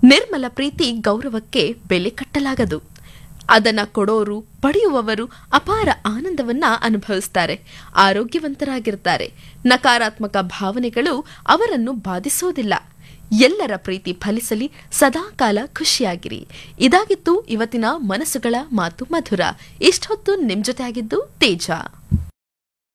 ನಿರ್ಮಲ ಪ್ರೀತಿ ಗೌರವಕ್ಕೆ ಬೆಲೆ ಕಟ್ಟಲಾಗದು ಅದನ್ನ ಕೊಡೋರು ಪಡೆಯುವವರು ಅಪಾರ ಆನಂದವನ್ನ ಅನುಭವಿಸ್ತಾರೆ ಆರೋಗ್ಯವಂತರಾಗಿರ್ತಾರೆ ನಕಾರಾತ್ಮಕ ಭಾವನೆಗಳು ಅವರನ್ನು ಬಾಧಿಸೋದಿಲ್ಲ ಎಲ್ಲರ ಪ್ರೀತಿ ಫಲಿಸಲಿ ಸದಾಕಾಲ ಖುಷಿಯಾಗಿರಿ ಇದಾಗಿತ್ತು ಇವತ್ತಿನ ಮನಸ್ಸುಗಳ ಮಾತು ಮಧುರ ಇಷ್ಟೊತ್ತು ನಿಮ್ ಜೊತೆ ಆಗಿದ್ದು ತೇಜ